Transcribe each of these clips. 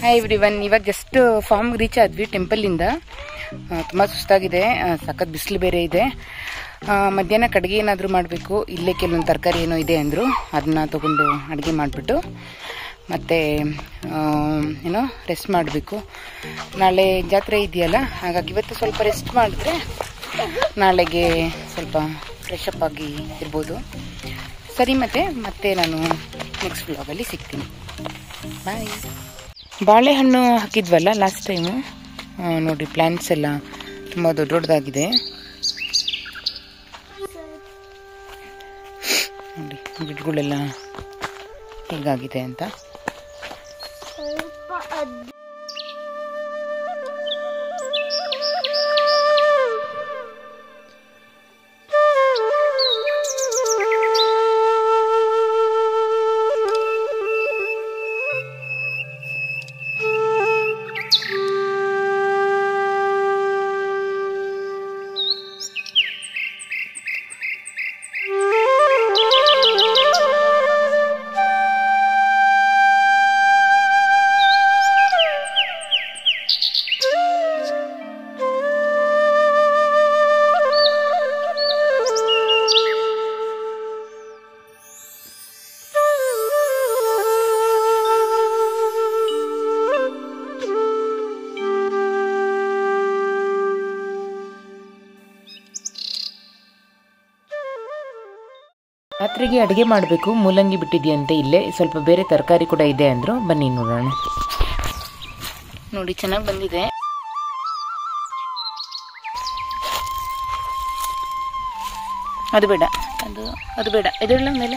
hi everyone ಇವಾಗ just farm reach ಆದ್ವಿ ಟೆಂಪಲಿಂದ ತುಂಬ ಸುಸ್ತಾಗಿದೆ ಆ, ಸಖತ್ ಬಿಸಿಲು ಬೇರೆ ಇದೆ ಆ, ಮಧ್ಯಾಹ್ನ ಕಡುಗೆ ಏನಾದರೂ ಮಾಡಬೇಕು ಇಲ್ಲೇ ಕೆಲವೊಂದು ತರಕಾರಿ ಏನೋ ಇದೆ ಅಂದರು ಅದನ್ನ ತಗೊಂಡು ಅಡುಗೆ ಮಾಡಿಬಿಟ್ಟು ಮತ್ತು ಏನೋ ರೆಸ್ಟ್ ಮಾಡಬೇಕು ನಾಳೆ ಜಾತ್ರೆ ಇದೆಯಲ್ಲ ಹಾಗಾಗಿ ಇವತ್ತು ಸ್ವಲ್ಪ ರೆಸ್ಟ್ ಮಾಡಿದ್ರೆ ನಾಳೆಗೆ ಸ್ವಲ್ಪ ಫ್ರೆಶ್ ಅಪ್ ಆಗಿ ಇರ್ಬೋದು ಸರಿ ಮತ್ತೆ ಮತ್ತೆ ನಾನು ನೆಕ್ಸ್ಟ್ ವ್ಲಾಗಲ್ಲಿ ಸಿಗ್ತೀನಿ ಬಾಯ್ ಬಾಳೆಹಣ್ಣು ಹಾಕಿದ್ವಲ್ಲ ಲಾಸ್ಟ್ ಟೈಮು ನೋಡಿ ಪ್ಲ್ಯಾಂಟ್ಸ್ ಎಲ್ಲ ತುಂಬ ದೊಡ್ಡ ದೊಡ್ಡದಾಗಿದೆ ನೋಡಿ ಗಿಡಗಳೆಲ್ಲ ಹೇಗಾಗಿದೆ ಅಂತ ರಾತ್ರಿಗೆ ಅಡುಗೆ ಮಾಡಬೇಕು ಮೂಲಂಗಿ ಬಿಟ್ಟಿದೆಯಂತೆ ಇಲ್ಲೇ ಸ್ವಲ್ಪ ಬೇರೆ ತರಕಾರಿ ಕೂಡ ಇದೆ ಅಂದರು ಬನ್ನಿ ನೋಡೋಣ ನೋಡಿ ಚೆನ್ನಾಗಿ ಬಂದಿದೆ ಅದು ಬೇಡ ಅದು ಅದು ಬೇಡ ಇದೆಲ್ಲ ಮೇಲೆ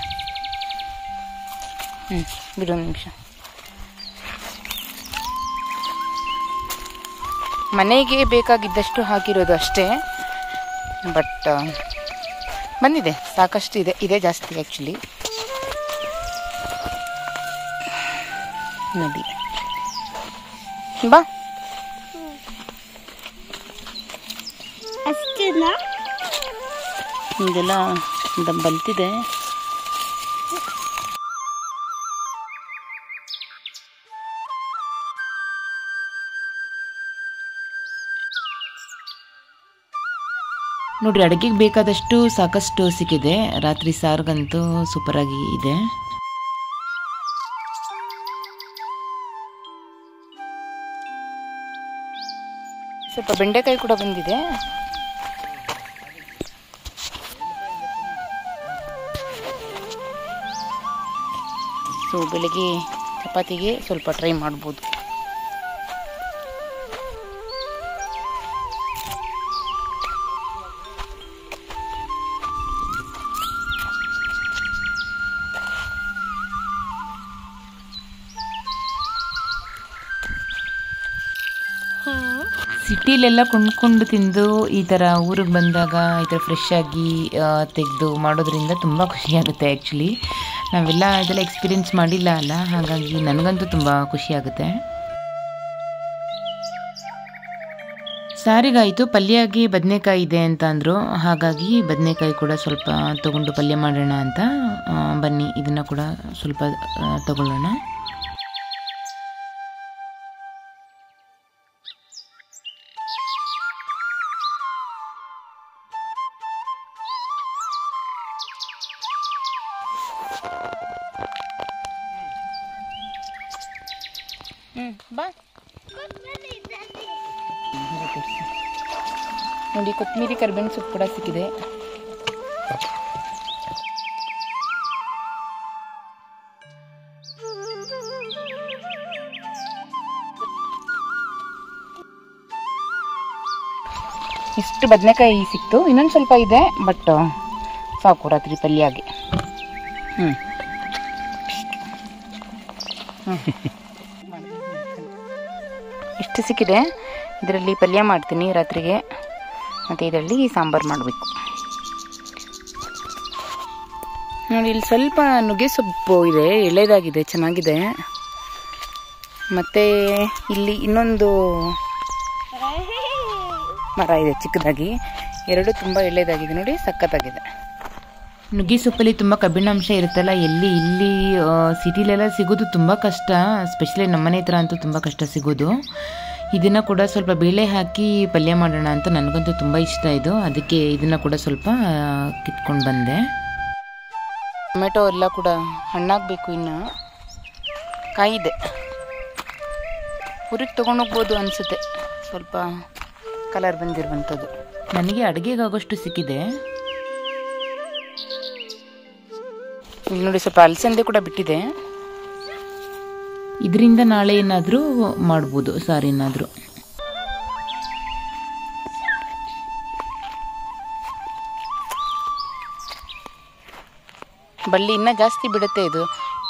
ಹ್ಞೂ ಬಿಡು ಒಂದು ನಿಮಿಷ ಮನೆಗೆ ಬೇಕಾಗಿದ್ದಷ್ಟು ಹಾಕಿರೋದು ಅಷ್ಟೇ ಬಟ್ ಬಂದಿದೆ ಸಾಕಷ್ಟು ಇದೆ ಇದೆ ಜಾಸ್ತಿ ಆ್ಯಕ್ಚುಲಿ ನೋಡಿ ಬಾ ಅಷ್ಟೇನಾ ಇದೆಲ್ಲ ದಮ್ ಬಲ್ತಿದೆ ನೋಡಿ ಅಡುಗೆಗೆ ಬೇಕಾದಷ್ಟು ಸಾಕಷ್ಟು ಸಿಕ್ಕಿದೆ ರಾತ್ರಿ ಸಾರ್ಗಂತೂ ಸೂಪರಾಗಿ ಇದೆ ಸ್ವಲ್ಪ ಬೆಂಡೆಕಾಯಿ ಕೂಡ ಬಂದಿದೆ ಸೊ ಬೆಳಿಗ್ಗೆ ಚಪಾತಿಗೆ ಸ್ವಲ್ಪ ಟ್ರೈ ಮಾಡ್ಬೋದು ಸಿಟಿಲೆಲ್ಲ ಕೊಂಡ್ಕೊಂಡು ತಿಂದು ಈ ಥರ ಊರಿಗೆ ಬಂದಾಗ ಈ ಥರ ಫ್ರೆಶ್ ಆಗಿ ತೆಗೆದು ಮಾಡೋದ್ರಿಂದ ತುಂಬ ಖುಷಿಯಾಗುತ್ತೆ ಆ್ಯಕ್ಚುಲಿ ನಾವೆಲ್ಲ ಇದೆಲ್ಲ ಎಕ್ಸ್ಪೀರಿಯೆನ್ಸ್ ಮಾಡಿಲ್ಲ ಅಲ್ಲ ಹಾಗಾಗಿ ನನಗಂತೂ ತುಂಬ ಖುಷಿಯಾಗುತ್ತೆ ಸಾರಿಗಾಯಿತು ಪಲ್ಯಗೆ ಬದನೆಕಾಯಿ ಇದೆ ಅಂತ ಅಂದರು ಹಾಗಾಗಿ ಬದನೆಕಾಯಿ ಕೂಡ ಸ್ವಲ್ಪ ತಗೊಂಡು ಪಲ್ಯ ಮಾಡೋಣ ಅಂತ ಆ, ಬನ್ನಿ ಇದನ್ನು ಕೂಡ ಸ್ವಲ್ಪ ಆ, ತಗೊಳ್ಳೋಣ ಹ್ಞೂ ಬಾ ನೋಡಿ ಕೊತ್ತಂಬರಿ ಕರ್ಬೇವಿನ ಸೊಪ್ಪು ಕೂಡ ಸಿಕ್ಕಿದೆ ಇಷ್ಟು ಬದನೆಕಾಯಿ ಸಿಕ್ತು ಇನ್ನೊಂದು ಸ್ವಲ್ಪ ಇದೆ ಬಟ್ ಸಾಕು ರಾತ್ರಿ ಪಲ್ಯಾಗೆ ಹ್ಞೂ ಇಷ್ಟು ಸಿಕ್ಕಿದೆ ಇದರಲ್ಲಿ ಪಲ್ಯ ಮಾಡ್ತೀನಿ ರಾತ್ರಿಗೆ ಮತ್ತು ಇದರಲ್ಲಿ ಸಾಂಬಾರು ಮಾಡಬೇಕು ನೋಡಿ ಇಲ್ಲಿ ಸ್ವಲ್ಪ ನುಗ್ಗೆ ಸೊಪ್ಪು ಇದೆ ಎಳೆದಾಗಿದೆ ಚೆನ್ನಾಗಿದೆ ಮತ್ತು ಇಲ್ಲಿ ಇನ್ನೊಂದು ಮರ ಇದೆ ಚಿಕ್ಕದಾಗಿ ಎರಡು ತುಂಬ ಎಳೆದಾಗಿದೆ ನೋಡಿ ಸಖತ್ತಾಗಿದೆ ನುಗ್ಗಿ ಸೊಪ್ಪಲ್ಲಿ ತುಂಬ ಕಬ್ಬಿಣಾಂಶ ಇರುತ್ತಲ್ಲ ಎಲ್ಲಿ ಇಲ್ಲಿ ಸಿಟಿಲೆಲ್ಲ ಸಿಗೋದು ತುಂಬ ಕಷ್ಟ ಸ್ಪೆಷಲಿ ನಮ್ಮನೆ ಹತ್ರ ಅಂತೂ ತುಂಬ ಕಷ್ಟ ಸಿಗೋದು ಇದನ್ನು ಕೂಡ ಸ್ವಲ್ಪ ಬೇಳೆ ಹಾಕಿ ಪಲ್ಯ ಮಾಡೋಣ ಅಂತ ನನಗಂತೂ ತುಂಬ ಇಷ್ಟ ಇದು ಅದಕ್ಕೆ ಇದನ್ನು ಕೂಡ ಸ್ವಲ್ಪ ಕಿತ್ಕೊಂಡು ಬಂದೆ ಟೊಮೆಟೊ ಎಲ್ಲ ಕೂಡ ಹಣ್ಣಾಗಬೇಕು ಇನ್ನು ಕಾಯಿದೆ ಊರಿಗೆ ತೊಗೊಂಡೋಗ್ಬೋದು ಅನಿಸುತ್ತೆ ಸ್ವಲ್ಪ ಕಲರ್ ಬಂದಿರುವಂಥದ್ದು ನನಗೆ ಅಡುಗೆಗಾಗೋಷ್ಟು ಸಿಕ್ಕಿದೆ ಇಲ್ಲಿ ನೋಡಿ ಸ್ವಲ್ಪ ಅಲಸಂದೆ ಕೂಡ ಬಿಟ್ಟಿದೆ ಇದರಿಂದ ನಾಳೆ ಏನಾದರೂ ಮಾಡ್ಬೋದು ಸಾರು ಏನಾದರೂ ಬಳ್ಳಿ ಇನ್ನೂ ಜಾಸ್ತಿ ಬಿಡುತ್ತೆ ಇದು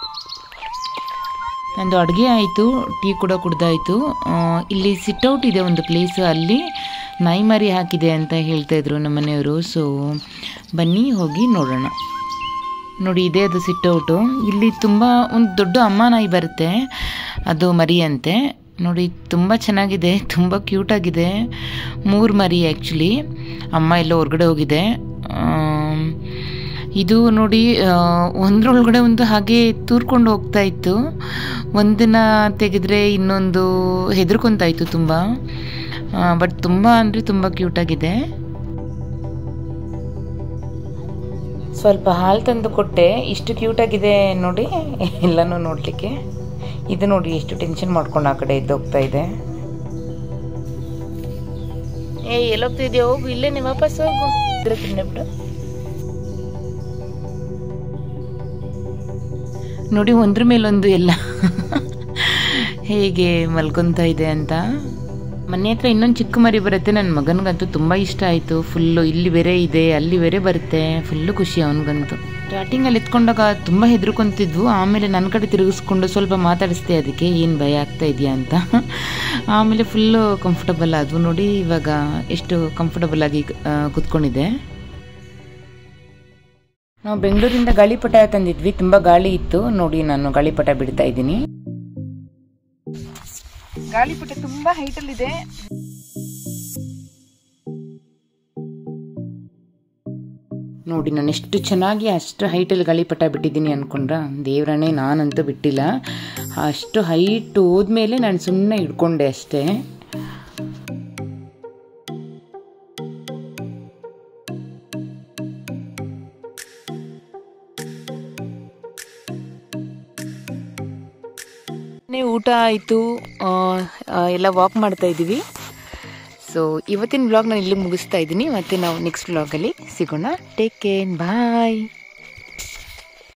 ನಂದು ಅಡುಗೆ ಆಯಿತು ಟೀ ಕೂಡ ಕುಡ್ದಾಯಿತು ಇಲ್ಲಿ ಸಿಟ್ಔಟ್ ಇದೆ ಒಂದು ಪ್ಲೇಸ್ ಅಲ್ಲಿ ನಾಯಿ ಮರಿ ಹಾಕಿದೆ ಅಂತ ಹೇಳ್ತಾ ಇದ್ರು ನಮ್ಮ ಮನೆಯವರು ಸೊ ಬನ್ನಿ ಹೋಗಿ ನೋಡೋಣ ನೋಡಿ ಇದೇ ಅದು ಸಿಟ್ಔಟು ಇಲ್ಲಿ ತುಂಬ ಒಂದು ದೊಡ್ಡ ಅಮ್ಮ ನಾಯಿ ಬರುತ್ತೆ ಅದು ಮರಿ ಅಂತೆ ನೋಡಿ ತುಂಬ ಚೆನ್ನಾಗಿದೆ ತುಂಬ ಕ್ಯೂಟಾಗಿದೆ ಮೂರು ಮರಿ ಆ್ಯಕ್ಚುಲಿ ಅಮ್ಮ ಎಲ್ಲ ಹೊರಗಡೆ ಹೋಗಿದೆ ಆಮ್, ಇದು ನೋಡಿ ಆ, ಒಂದ್ರೊಳಗಡೆ ಒಂದು ಹಾಗೆ ತೂರ್ಕೊಂಡು ಹೋಗ್ತಾ ಇತ್ತು ಒಂದನ್ನ ತೆಗೆದ್ರೆ ಇನ್ನೊಂದು ಹೆದರ್ಕೊಂತಾ ಇತ್ತು ತುಂಬ ಬಟ್ ತುಂಬ ಅಂದರೆ ತುಂಬ ಕ್ಯೂಟಾಗಿದೆ ಸ್ವಲ್ಪ ಹಾಲು ತಂದು ಕೊಟ್ಟೆ ಇಷ್ಟು ಕ್ಯೂಟಾಗಿದೆ ನೋಡಿ ಎಲ್ಲನೂ ನೋಡಲಿಕ್ಕೆ ಇದು ನೋಡಿ ಎಷ್ಟು ಟೆನ್ಷನ್ ಮಾಡ್ಕೊಂಡು ಆ ಕಡೆ ಎದ್ದೋಗ್ತಾ ಇದೆ ಏ ಎಲ್ಲೋಗ್ತಾ ಇದೆಯಾ ಹೋಗು ಇಲ್ಲೇ ನೀವು ವಾಪಸ್ ಹೋಗು ಇದ್ರೆ ತಿನ್ನಬಿಡು ನೋಡಿ ಒಂದ್ರ ಮೇಲೊಂದು ಎಲ್ಲ ಹೇಗೆ ಮಲ್ಕೊತಾ ಇದೆ ಅಂತ ಮನೆ ಹತ್ರ ಇನ್ನೊಂದು ಚಿಕ್ಕ ಮರಿ ಬರುತ್ತೆ ನನ್ನ ಮಗನಿಗಂತೂ ತುಂಬ ಇಷ್ಟ ಆಯಿತು ಫುಲ್ಲು ಇಲ್ಲಿ ಬೇರೆ ಇದೆ ಅಲ್ಲಿ ಬೇರೆ ಬರುತ್ತೆ ಫುಲ್ಲು ಖುಷಿ ಅವನಿಗಂತೂ ಸ್ಟಾರ್ಟಿಂಗಲ್ಲಿ ಎತ್ಕೊಂಡಾಗ ತುಂಬ ಹೆದರ್ಕೊಂತಿದ್ವು ಆಮೇಲೆ ನನ್ನ ಕಡೆ ತಿರುಗಿಸ್ಕೊಂಡು ಸ್ವಲ್ಪ ಮಾತಾಡಿಸ್ದೆ ಅದಕ್ಕೆ ಏನು ಭಯ ಆಗ್ತಾ ಇದೆಯಾ ಅಂತ ಆಮೇಲೆ ಫುಲ್ಲು ಕಂಫರ್ಟಬಲ್ ಆದವು ನೋಡಿ ಇವಾಗ ಎಷ್ಟು ಕಂಫರ್ಟಬಲ್ ಆಗಿ ಆ, ಕೂತ್ಕೊಂಡಿದೆ ನಾವು ಬೆಂಗಳೂರಿಂದ ಗಾಳಿಪಟ ತಂದಿದ್ವಿ ತುಂಬ ಗಾಳಿ ಇತ್ತು ನೋಡಿ ನಾನು ಗಾಳಿಪಟ ಬಿಡ್ತಾ ಇದ್ದೀನಿ ಗಾಳಿಪಟ ತುಂಬಾ ಹೈಟ್ ಅಲ್ಲಿ ಇದೆ ನೋಡಿ ನಾನು ಎಷ್ಟು ಚೆನ್ನಾಗಿ ಅಷ್ಟು ಹೈಟಲ್ಲಿ ಗಾಳಿಪಟ ಬಿಟ್ಟಿದ್ದೀನಿ ಅನ್ಕೊಂಡ್ರ ದೇವ್ರನೇ ನಾನಂತೂ ಬಿಟ್ಟಿಲ್ಲ ಅಷ್ಟು ಹೈಟ್ ಹೋದ್ಮೇಲೆ ನಾನು ಸುಮ್ಮನೆ ಹಿಡ್ಕೊಂಡೆ ಅಷ್ಟೇ ಊಟ ಆಯಿತು ಎಲ್ಲ ವಾಕ್ ಮಾಡ್ತಾ ಇದ್ದೀವಿ ಸೊ ಇವತ್ತಿನ ಬ್ಲಾಗ್ ನಾನು ಇಲ್ಲಿ ಮುಗಿಸ್ತಾ ಇದ್ದೀನಿ ಮತ್ತೆ ನಾವು ನೆಕ್ಸ್ಟ್ ಬ್ಲಾಗಲ್ಲಿ ಸಿಗೋಣ ಟೇಕ್ ಕೇರ್ ಬಾಯ್